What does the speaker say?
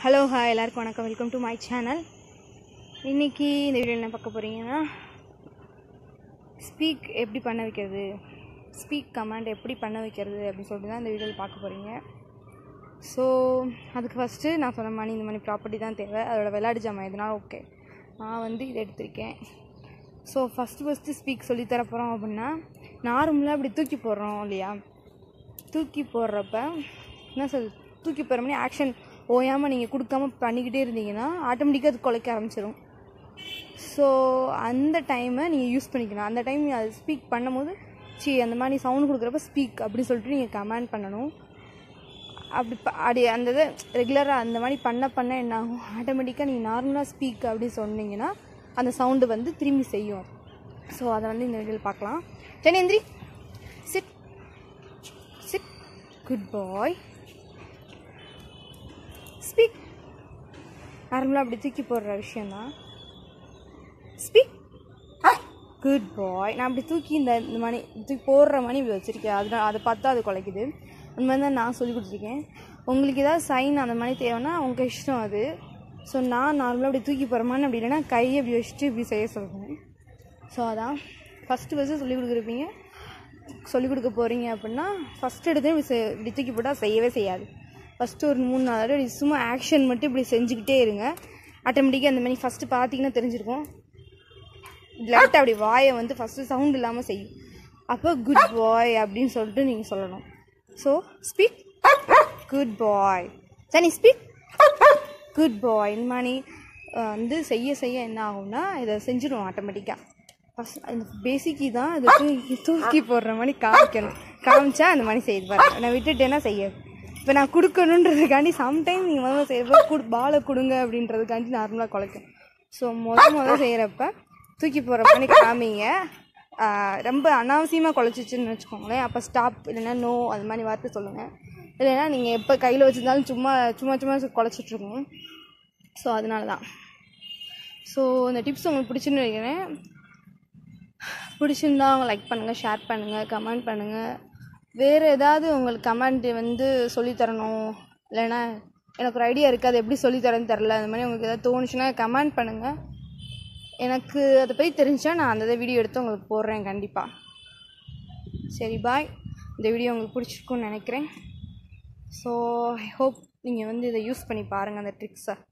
hello hi எல்லாருக்கும் வணக்கம் welcome to my channel இன்றைக்கி இந்த வீடியோ என்ன பார்க்க போகிறீங்கன்னா ஸ்பீக் எப்படி பண்ண வைக்கிறது ஸ்பீக் கமாண்ட் எப்படி பண்ண வைக்கிறது அப்படின்னு சொல்லிட்டு தான் இந்த வீடியோவில் பார்க்க போகிறீங்க ஸோ அதுக்கு ஃபஸ்ட்டு நான் சொன்ன மாதிரி இந்த மாதிரி ப்ராப்பர்ட்டி தான் தேவை அதோட விளையாட்டு ஜாமான் எதுனாலும் ஓகே நான் வந்து இதை எடுத்திருக்கேன் ஸோ ஃபஸ்ட்டு ஃபஸ்ட்டு ஸ்பீக் சொல்லித்தர போகிறோம் அப்படின்னா நார்மலாக இப்படி தூக்கி போடுறோம் இல்லையா தூக்கி போடுறப்ப என்ன சொல் தூக்கி போகிற மாதிரி ஆக்ஷன் ஓயாமல் நீங்கள் கொடுக்காம பண்ணிக்கிட்டே இருந்தீங்கன்னா ஆட்டோமேட்டிக்காக அது குலைக்க ஆரம்பிச்சிடும் ஸோ அந்த டைமை நீங்கள் யூஸ் பண்ணிக்கலாம் அந்த டைம் அது ஸ்பீக் பண்ணும்போது சி அந்த மாதிரி சவுண்ட் கொடுக்குறப்ப ஸ்பீக் அப்படின்னு சொல்லிட்டு நீங்கள் கமெண்ட் பண்ணணும் அப்படி ப அப்படி அந்த இதை ரெகுலராக அந்த மாதிரி பண்ண பண்ண என்ன ஆகும் ஆட்டோமேட்டிக்காக நீங்கள் நார்மலாக ஸ்பீக் அப்படின்னு சொன்னீங்கன்னா அந்த சவுண்டு வந்து திரும்பி செய்யும் ஸோ அதை வந்து இந்த வீடியோவில் பார்க்கலாம் ஜனேந்திரி sit sit good boy speak நார்மலாக அப்படி தூக்கி போடுற விஷயந்தான் ஸ்பீக் குட் பாய் நான் அப்படி தூக்கி இந்த இந்த மாதிரி தூக்கி போடுற மாதிரி இப்படி வச்சுருக்கேன் அதனால் அதை பார்த்தா அது குலைக்குது அந்த மாதிரி தான் நான் சொல்லி கொடுத்துருக்கேன் உங்களுக்கு ஏதாவது சைன் அந்த மாதிரி தேவைன்னா உங்கள் இஷ்டம் அது ஸோ நான் நார்மலாக அப்படி தூக்கி போகிற மாதிரி அப்படி இல்லைன்னா கையை அப்படி வச்சுட்டு இப்படி செய்ய சொல்லுவேன் ஸோ அதான் ஃபஸ்ட்டு ஃபஸ்ட்டு சொல்லி கொடுக்குறப்பீங்க சொல்லிக் கொடுக்க போகிறீங்க அப்படின்னா ஃபஸ்ட் எடுத்து இப்படி செ- இப்படி தூக்கி போட்டால் செய்யவே செய்யாது ஃபஸ்ட்டு ஒரு மூணு நாலு தடவை இப்படி சும்மா ஆக்ஷன் மட்டும் இப்படி செஞ்சுக்கிட்டே இருங்க ஆட்டோமேட்டிக்காக அந்த மாதிரி ஃபஸ்ட்டு பார்த்தீங்கன்னா தெரிஞ்சிருக்கும் லைட்டாக அப்படி வாயை வந்து ஃபஸ்ட்டு சவுண்ட் இல்லாமல் செய்யும் அப்போ குட் பாய் அப்படின்னு சொல்லிட்டு நீங்கள் சொல்லணும் ஸோ ஸ்பீக் குட் பாய் சரி ஸ்பீக் குட் பாய் இந்த மாதிரி அஹ், வந்து செய்ய செய்ய என்ன ஆகும்னா இதை செஞ்சிடும் ஆட்டோமேட்டிக்காக ஃபஸ்ட் அந்த பேசிக்கு தான் இது தூக்கி தூக்கி போடுற மாதிரி காமிக்கணும் காமிச்சா அந்த மாதிரி செய்து பாருங்க நான் விட்டுட்டேன்னா செய்யாது இப்போ நான் கொடுக்கணுன்றதுக்காண்டி சம்டைம் நீங்கள் முதல்ல செய்கிறப்ப குடு பாலை கொடுங்க அப்படின்றதுக்காண்டி நார்மலாக குலைக்கும் ஸோ முத முத செய்கிறப்ப தூக்கி போடுற மாதிரி காமிங்க ஆஹ் ரொம்ப அனாவசியமாக குலைச்சிச்சுன்னு வச்சுக்கோங்களேன் அப்போ ஸ்டாப் இல்லைன்னா நோ அது மாதிரி வார்த்தை சொல்லுங்கள் இல்லைன்னா நீங்கள் எப்போ கையில் வச்சுருந்தாலும் சும்மா சும்மா சும்மா குலைச்சிட்ருக்கோம் ஸோ அதனால தான் ஸோ இந்த டிப்ஸ் உங்களுக்கு பிடிச்சுன்னு நினைக்கிறேன் பிடிச்சிருந்தா அவங்க லைக் பண்ணுங்கள் ஷேர் பண்ணுங்கள் கமெண்ட் பண்ணுங்கள் வேறு ஏதாவது உங்களுக்கு கமெண்ட் வந்து சொல்லித் தரணும் இல்லைன்னா எனக்கு ஒரு ஐடியா இருக்குது அது எப்படி சொல்லித்தரேன்னு தெரில அந்த மாதிரி உங்களுக்கு ஏதாவது தோணுச்சுன்னா கமெண்ட் பண்ணுங்கள் எனக்கு அதை பற்றி தெரிஞ்சா நான் அந்த வீடியோ எடுத்து உங்களுக்கு போடுறேன் கண்டிப்பாக சரி பாய் இந்த வீடியோ உங்களுக்கு பிடிச்சிருக்குன்னு நினைக்கிறேன் ஸோ ஐ ஹோப் நீங்கள் வந்து இதை யூஸ் பண்ணி பாருங்கள் அந்த ட்ரிக்ஸை